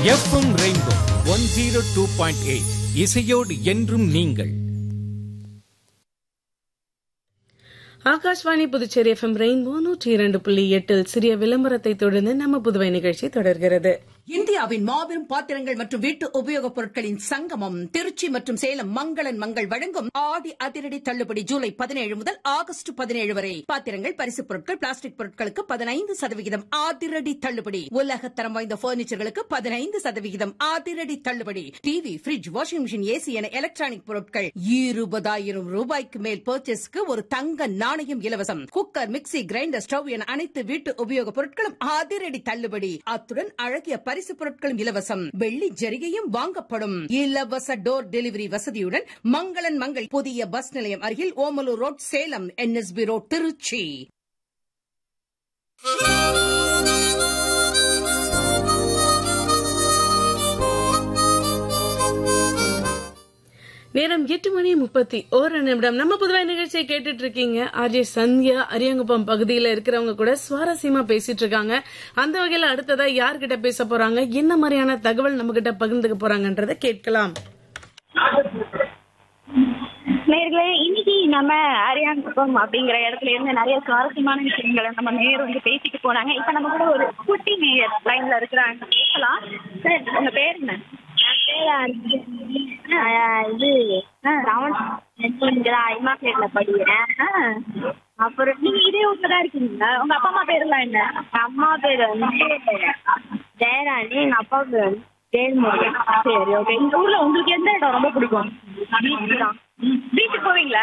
FM rainbow one zero two point eight இசையோடு என்றும் நீங்கள் ஆகாஷ்வாணி புதுச்சேரி எஃப்எம் ரெயின்போ நூற்றி இரண்டு புள்ளி எட்டில் சிறிய விளம்பரத்தை தொடர்ந்து நம்ம புதுவை நிகழ்ச்சி தொடர்கிறது இந்தியாவின் மாபெரும் பாத்திரங்கள் மற்றும் வீட்டு உபயோகப் பொருட்களின் சங்கமம் திருச்சி மற்றும் சேலம் மங்களன் மங்கள் வழங்கும் ஆடி அதிரடி தள்ளுபடி ஜூலை பதினேழு முதல் ஆகஸ்ட் பதினேழு வரை பாத்திரங்கள் பரிசுப் பொருட்கள் பிளாஸ்டிக் பொருட்களுக்கு பதினைந்து சதவிகிதம் அதிரடி தள்ளுபடி உலகத்தரம் வாய்ந்த பர்னிச்சர்களுக்கு பதினைந்து சதவிகிதம் அதிரடி தள்ளுபடி TV fridge washing machine AC என எலக்ட்ரானிக் பொருட்கள் இருபதாயிரம் ரூபாய்க்கு மேல் பர்ச்சேஸ்க்கு ஒரு தங்க நாணயம் இலவசம் குக்கர் மிக்ஸி கிரைண்டர் ஸ்டவ் என அனைத்து வீட்டு உபயோகப் பொருட்களும் அதிரடி தள்ளுபடி அத்துடன் அழகிய பரிசு பொருட்களும் இலவசம் வெள்ளி ஜரிகையும் வாங்கப்படும் இலவச டோர் டெலிவரி வசதியுடன் மங்களன் மங்கள் புதிய பஸ் நிலையம் அருகில் Omalur road Salem NSB road Trichy நேரம் எட்டு மணி முப்பத்தி ஒரு நிமிடம் நம்ம புதுவை நிகழ்ச்சியை கேட்டுட்டு இருக்கீங்க ஆர்ஜே சந்தியா அரியங்குப்பம் பகுதியில இருக்கிறவங்க கூட சுவாரஸ்யமா பேசிட்டு இருக்காங்க அந்த வகையில அடுத்ததா யார்கிட்ட பேச போறாங்க என்ன மாதிரியான தகவல் நம்ம கிட்ட பகிர்ந்துக்க போறாங்கன்றத கேட்கலாம் நேர்களே இன்னைக்கு நம்ம அரியாங்குப்பம் அப்படிங்கிற இடத்துல இருந்து நிறைய சுவாரஸ்யமான விஷயங்களை நம்ம நேர் வந்து பேசிட்டு போனாங்க இப்ப நம்ம கூட ஒரு குட்டி நேயர் லைன்ல இருக்கிறாங்க பேசலாம் சார் உங்க பேர் என்ன இது ஐமா பேர்ல படிக்கிறேன் அப்புறம் நீங்க இதே ஊர்ல தான் இருக்கீங்களா உங்க அப்பா அம்மா பேர்லாம் என்ன அம்மா பேர் வந்து ஜெயராணி எங்க அப்பா பேர் வந்து ஜெயல்முருகன் சரி ஓகே இந்த ஊர்ல உங்களுக்கு எந்த இடம் ரொம்ப பிடிக்கும் பீச் தான் பீச்சுக்கு போவீங்களா